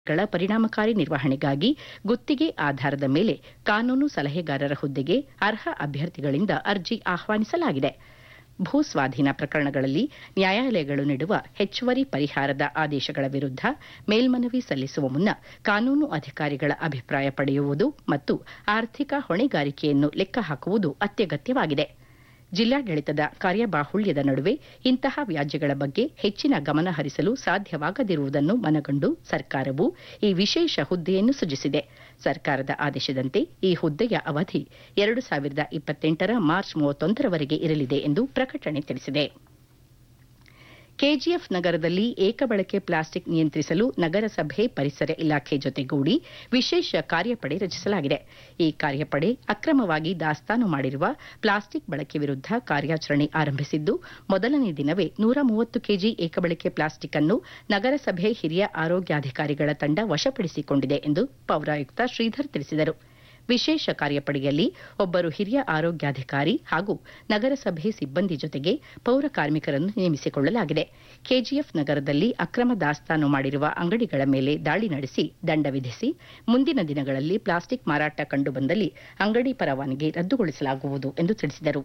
ಗಳ ಪರಿಣಾಮಕಾರಿ ನಿರ್ವಹಣೆಗಾಗಿ ಗುತ್ತಿಗೆ ಆಧಾರದ ಮೇಲೆ ಕಾನೂನು ಸಲಹೆಗಾರರ ಹುದ್ದೆಗೆ ಅರ್ಹ ಅಭ್ಯರ್ಥಿಗಳಿಂದ ಅರ್ಜಿ ಆಹ್ವಾನಿಸಲಾಗಿದೆ ಭೂ ಸ್ವಾಧೀನ ಪ್ರಕರಣಗಳಲ್ಲಿ ನ್ಯಾಯಾಲಯಗಳು ನೀಡುವ ಹೆಚ್ಚುವರಿ ಪರಿಹಾರದ ಆದೇಶಗಳ ವಿರುದ್ಧ ಮೇಲ್ಮನವಿ ಸಲ್ಲಿಸುವ ಮುನ್ನ ಕಾನೂನು ಅಧಿಕಾರಿಗಳ ಅಭಿಪ್ರಾಯ ಪಡೆಯುವುದು ಮತ್ತು ಆರ್ಥಿಕ ಹೊಣೆಗಾರಿಕೆಯನ್ನು ಲೆಕ್ಕ ಹಾಕುವುದು ಅತ್ಯಗತ್ಯವಾಗಿದೆ ಜಿಲ್ಲಾಡಳಿತದ ಕಾರ್ಯಬಾಹುಳ್ಯದ ನಡುವೆ ಇಂತಹ ವ್ಯಾಜ್ಯಗಳ ಬಗ್ಗೆ ಹೆಚ್ಚಿನ ಗಮನ ಹರಿಸಲು ಸಾಧ್ಯವಾಗದಿರುವುದನ್ನು ಮನಗಂಡು ಸರ್ಕಾರವು ಈ ವಿಶೇಷ ಹುದ್ದೆಯನ್ನು ಸೃಜಿಸಿದೆ ಸರ್ಕಾರದ ಆದೇಶದಂತೆ ಈ ಹುದ್ದೆಯ ಅವಧಿ ಎರಡು ಸಾವಿರದ ಇಪ್ಪತ್ತೆಂಟರ ಮಾರ್ಚ್ ಮೂವತ್ತೊಂದರವರೆಗೆ ಇರಲಿದೆ ಎಂದು ಪ್ರಕಟಣೆ ತಿಳಿಸಿದೆ ಕೆಜಿಎಫ್ ನಗರದಲ್ಲಿ ಏಕಬಳಕೆ ಪ್ಲಾಸ್ಟಿಕ್ ನಿಯಂತ್ರಿಸಲು ನಗರಸಭೆ ಪರಿಸರ ಇಲಾಖೆ ಜೊತೆಗೂಡಿ ವಿಶೇಷ ಕಾರ್ಯಪಡೆ ರಚಿಸಲಾಗಿದೆ ಈ ಕಾರ್ಯಪಡೆ ಅಕ್ರಮವಾಗಿ ದಾಸ್ತಾನು ಮಾಡಿರುವ ಪ್ಲಾಸ್ಟಿಕ್ ಬಳಕೆ ವಿರುದ್ಧ ಕಾರ್ಯಾಚರಣೆ ಆರಂಭಿಸಿದ್ದು ಮೊದಲನೇ ದಿನವೇ ನೂರ ಮೂವತ್ತು ಕೆಜಿ ಏಕಬಳಕೆ ಪ್ಲಾಸ್ಟಿಕ್ ಅನ್ನು ನಗರಸಭೆ ಹಿರಿಯ ಆರೋಗ್ಯಾಧಿಕಾರಿಗಳ ತಂಡ ವಶಪಡಿಸಿಕೊಂಡಿದೆ ಎಂದು ಪೌರಾಯುಕ್ತ ಶ್ರೀಧರ್ ತಿಳಿಸಿದರು ವಿಶೇಷ ಕಾರ್ಯಪಡೆಯಲ್ಲಿ ಒಬ್ಬರು ಹಿರಿಯ ಆರೋಗ್ಯಾಧಿಕಾರಿ ಹಾಗೂ ನಗರಸಭೆ ಸಿಬ್ಬಂದಿ ಜೊತೆಗೆ ಪೌರ ಕಾರ್ಮಿಕರನ್ನು ನೇಮಿಸಿಕೊಳ್ಳಲಾಗಿದೆ ಕೆಜಿಎಫ್ ನಗರದಲ್ಲಿ ಅಕ್ರಮ ದಾಸ್ತಾನು ಮಾಡಿರುವ ಅಂಗಡಿಗಳ ಮೇಲೆ ದಾಳಿ ನಡೆಸಿ ದಂಡ ವಿಧಿಸಿ ಮುಂದಿನ ದಿನಗಳಲ್ಲಿ ಪ್ಲಾಸ್ಟಿಕ್ ಮಾರಾಟ ಕಂಡುಬಂದಲ್ಲಿ ಅಂಗಡಿ ಪರವಾನಗಿ ರದ್ದುಗೊಳಿಸಲಾಗುವುದು ಎಂದು ತಿಳಿಸಿದರು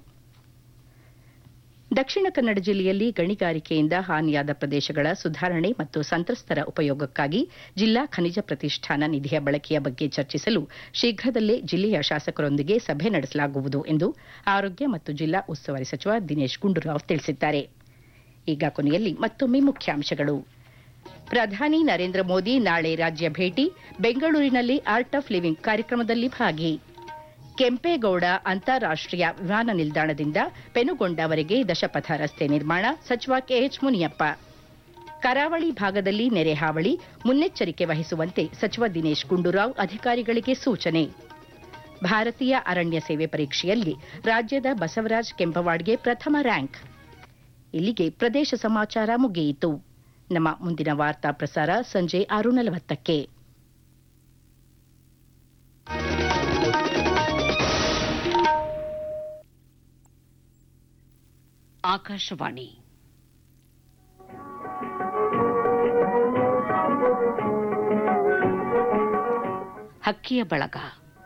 ದಕ್ಷಿಣ ಕನ್ನಡ ಜಿಲ್ಲೆಯಲ್ಲಿ ಗಣಿಗಾರಿಕೆಯಿಂದ ಹಾನಿಯಾದ ಪ್ರದೇಶಗಳ ಸುಧಾರಣೆ ಮತ್ತು ಸಂತ್ರಸ್ತರ ಉಪಯೋಗಕ್ಕಾಗಿ ಜಿಲ್ಲಾ ಖನಿಜ ಪ್ರತಿಷ್ಠಾನ ನಿಧಿಯ ಬಳಕೆಯ ಬಗ್ಗೆ ಚರ್ಚಿಸಲು ಶೀಘ್ರದಲ್ಲೇ ಜಿಲ್ಲೆಯ ಶಾಸಕರೊಂದಿಗೆ ಸಭೆ ನಡೆಸಲಾಗುವುದು ಎಂದು ಆರೋಗ್ಯ ಮತ್ತು ಜಿಲ್ಲಾ ಉಸ್ತುವಾರಿ ಸಚಿವ ದಿನೇಶ್ ಗುಂಡೂರಾವ್ ತಿಳಿಸಿದ್ದಾರೆ ಈಗ ಕೊನೆಯಲ್ಲಿ ಮತ್ತೊಮ್ಮೆ ಮುಖ್ಯಾಂಶಗಳು ಪ್ರಧಾನಿ ನರೇಂದ್ರ ಮೋದಿ ನಾಳೆ ರಾಜ್ಯ ಭೇಟಿ ಬೆಂಗಳೂರಿನಲ್ಲಿ ಆರ್ಟ್ ಆಫ್ ಲಿವಿಂಗ್ ಕಾರ್ಯಕ್ರಮದಲ್ಲಿ ಭಾಗಿ ಕೆಂಪೇಗೌಡ ಅಂತಾರಾಷ್ಟೀಯ ವಿಮಾನ ನಿಲ್ದಾಣದಿಂದ ಪೆನುಗೊಂಡವರೆಗೆ ದಶಪಥ ರಸ್ತೆ ನಿರ್ಮಾಣ ಸಚಿವ ಕೆಎಚ್ ಮುನಿಯಪ್ಪ ಕರಾವಳಿ ಭಾಗದಲ್ಲಿ ನೆರೆ ಹಾವಳಿ ಮುನ್ನೆಚ್ಚರಿಕೆ ವಹಿಸುವಂತೆ ಸಚಿವ ದಿನೇಶ್ ಗುಂಡೂರಾವ್ ಅಧಿಕಾರಿಗಳಿಗೆ ಸೂಚನೆ ಭಾರತೀಯ ಅರಣ್ಯ ಸೇವೆ ಪರೀಕ್ಷೆಯಲ್ಲಿ ರಾಜ್ಯದ ಬಸವರಾಜ್ ಕೆಂಪವಾಡ್ಗೆ ಪ್ರಥಮ ರ್ಯಾಂಕ್ ಇಲ್ಲಿಗೆ ಪ್ರದೇಶ ಸಮಾಚಾರ ಮುಗಿಯಿತು ನಮ್ಮ ಮುಂದಿನ ವಾರ್ತಾ ಪ್ರಸಾರ ಸಂಜೆ ಆರು ನಲವತ್ತಕ್ಕೆ ಆಕಾಶವಾಣಿ ಹಕ್ಕಿಯ ಬಳಗ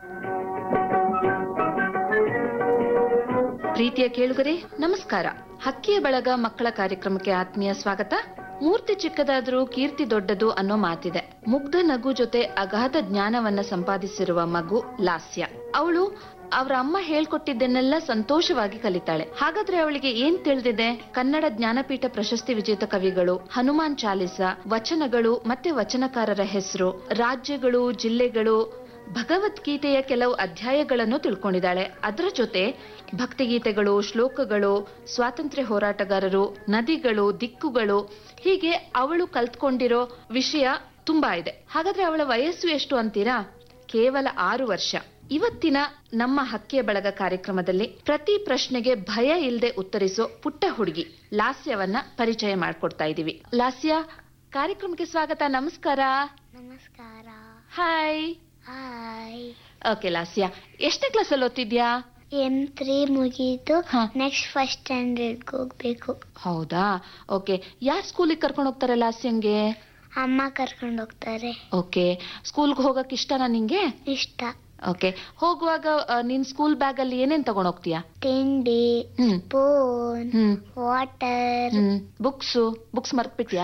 ಪ್ರೀತಿಯ ಕೇಳುಗರೆ ನಮಸ್ಕಾರ ಹಕ್ಕಿಯ ಬಳಗ ಮಕ್ಕಳ ಕಾರ್ಯಕ್ರಮಕ್ಕೆ ಆತ್ಮೀಯ ಸ್ವಾಗತ ಮೂರ್ತಿ ಚಿಕ್ಕದಾದರೂ ಕೀರ್ತಿ ದೊಡ್ಡದು ಅನ್ನೋ ಮಾತಿದೆ ಮುಗ್ಧ ನಗು ಜೊತೆ ಅಗಾಧ ಜ್ಞಾನವನ್ನ ಸಂಪಾದಿಸಿರುವ ಮಗು ಲಾಸ್ಯ ಅವಳು ಅವರ ಅಮ್ಮ ಹೇಳ್ಕೊಟ್ಟಿದ್ದನ್ನೆಲ್ಲ ಸಂತೋಷವಾಗಿ ಕಲಿತಾಳೆ ಹಾಗಾದ್ರೆ ಅವಳಿಗೆ ಏನ್ ತಿಳಿದಿದೆ ಕನ್ನಡ ಜ್ಞಾನಪೀಠ ಪ್ರಶಸ್ತಿ ವಿಜೇತ ಕವಿಗಳು ಹನುಮಾನ್ ಚಾಲಿಸ ವಚನಗಳು ಮತ್ತೆ ವಚನಕಾರರ ಹೆಸರು ರಾಜ್ಯಗಳು ಜಿಲ್ಲೆಗಳು ಭಗವದ್ಗೀತೆಯ ಕೆಲವು ಅಧ್ಯಾಯಗಳನ್ನು ತಿಳ್ಕೊಂಡಿದ್ದಾಳೆ ಅದರ ಜೊತೆ ಭಕ್ತಿಗೀತೆಗಳು ಶ್ಲೋಕಗಳು ಸ್ವಾತಂತ್ರ್ಯ ಹೋರಾಟಗಾರರು ನದಿಗಳು ದಿಕ್ಕುಗಳು ಹೀಗೆ ಅವಳು ಕಲ್ತ್ಕೊಂಡಿರೋ ವಿಷಯ ತುಂಬಾ ಇದೆ ಹಾಗಾದ್ರೆ ಅವಳ ವಯಸ್ಸು ಎಷ್ಟು ಅಂತೀರಾ ಕೇವಲ ಆರು ವರ್ಷ ಇವತ್ತಿನ ನಮ್ಮ ಹಕ್ಕಿಯ ಬಳಗ ಕಾರ್ಯಕ್ರಮದಲ್ಲಿ ಪ್ರತಿ ಪ್ರಶ್ನೆಗೆ ಭಯ ಇಲ್ಲದೆ ಉತ್ತರಿಸೋ ಪುಟ್ಟ ಹುಡುಗಿ ಲಾಸ್ಯವನ್ನ ಪರಿಚಯ ಮಾಡ್ಕೊಡ್ತಾ ಇದೀವಿ ಲಾಸ್ಯ ಕಾರ್ಯಕ್ರಮಕ್ಕೆ ಸ್ವಾಗತ ನಮಸ್ಕಾರ ನಮಸ್ಕಾರ ಹಾಯ್ ಹಾಯ್ ಓಕೆ ಲಾಸ್ಯ ಎಷ್ಟನೇ ಕ್ಲಾಸ್ ಅಲ್ಲಿ ಓದ್ತಿದ್ಯಾ ಎಂ ತ್ರೀ ಮುಗೀತು ಹಾ. ನೆಕ್ಸ್ಟ್ ಫಸ್ಟ್ ಸ್ಟ್ಯಾಂಡರ್ಡ್ಗೆ ಹೋಗ್ಬೇಕು ಹೌದಾ ಓಕೆ ಯಾರ್ ಸ್ಕೂಲಿಗೆ ಕರ್ಕೊಂಡು ಹೋಗ್ತಾರೆ ಲಾಸ್ಯಂಗೆ ಅಮ್ಮ ಕರ್ಕೊಂಡು ಹೋಗ್ತಾರೆ ಓಕೆ ಸ್ಕೂಲ್ಗೆ ಹೋಗಕ್ ಇಷ್ಟನಾ ನಿಂಗೆ ಇಷ್ಟ ಓಕೆ ಹೋಗುವಾಗ ಆ, ನಿನ್ ಸ್ಕೂಲ್ ಬ್ಯಾಗ್ ಅಲ್ಲಿ ಏನೇನ್ ತಗೊಂಡ್ ಹೋಗ್ತೀಯಾ ತಿಂಡಿ hmm spoon hmm water hmm books books ಮರ್ತ್ಬಿಟ್ಯಾ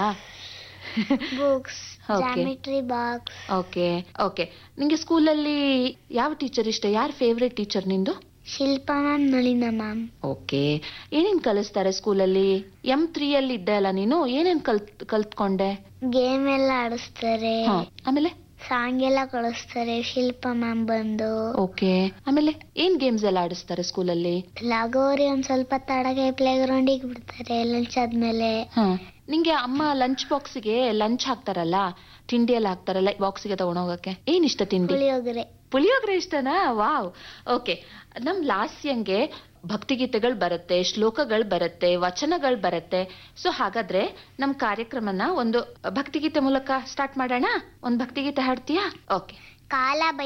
books Okay. Geometry box okay okay ನಿಂಗೆ ಸ್ಕೂಲಲ್ಲಿ ಯಾವ ಟೀಚರ್ ಇಷ್ಟ ಯಾರ್ ಫೇವ್ರೆಟ್ ಟೀಚರ್ ನಿಂದು Shilpa ma'am Nalina ma'am okay ಏನೇನ್ ಕಲಿಸ್ತಾರೆ ಸ್ಕೂಲಲ್ಲಿ ಎಂ ತ್ರೀ ಅಲ್ಲಿ ಇದ್ದೆ ಅಲ್ಲ ನೀನು ಏನೇನ್ ಕಲ್ತ್ ಕಲ್ತ್ಕೊಂಡೆ ಗೇಮ್ ಎಲ್ಲ ಆಡಿಸ್ತಾರೆ ಹ, ಆಮೇಲೆ ಸಾಂಗ್ ಎಲ್ಲ ಕಳಿಸ್ತಾರೆ ಶಿಲ್ಪ ಮ್ಯಾಮ್ ಬಂದು ಓಕೆ ಆಮೇಲೆ ಏನ್ ಗೇಮ್ಸ್ ಎಲ್ಲ ಆಡಿಸ್ತಾರೆ ಸ್ಕೂಲಲ್ಲಿ ಲಗೋರಿ ಒಂದ್ ಸ್ವಲ್ಪ ತಡಗೆ ಪ್ಲೇ ಗ್ರೌಂಡಿಗೆ ಬಿಡ್ತಾರೆ ಲಂಚ್ ಆದ್ಮೇಲೆ ಹ ನಿಂಗೆ ಅಮ್ಮ ಲಂಚ್ ಬಾಕ್ಸಿಗೆ ಲಂಚ್ ಹಾಕ್ತಾರಲ್ಲ ತಿಂಡಿ ಎಲ್ಲ ಹಾಕ್ತಾರಲ್ಲ ಬಾಕ್ಸಿಗೆ ತಗೊಂಡೋಗಕ್ಕೆ ಏನ್ ಇಷ್ಟ ತಿಂಡಿ ಪುಳಿಯೋಗರೆ ಪುಳಿಯೋಗರೆ ಇಷ್ಟನಾ ವಾವ್ ಓಕೆ ನಮ್ ಲಾಸ್ಯಂಗೆ ಭಕ್ತಿಗೀತೆಗಳು ಬರುತ್ತೆ ಶ್ಲೋಕಗಳು ಬರುತ್ತೆ ವಚನಗಳು ಬರುತ್ತೆ ಸೊ ಹಾಗಾದ್ರೆ ನಮ್ ಕಾರ್ಯಕ್ರಮನ ಒಂದು ಭಕ್ತಿಗೀತೆ ಮೂಲಕ ಸ್ಟಾರ್ಟ್ ಮಾಡೋಣ ಒಂದ್ ಭಕ್ತಿಗೀತೆ ಹಾಡ್ತೀಯಾ ಓಕೆ ಕಾಲ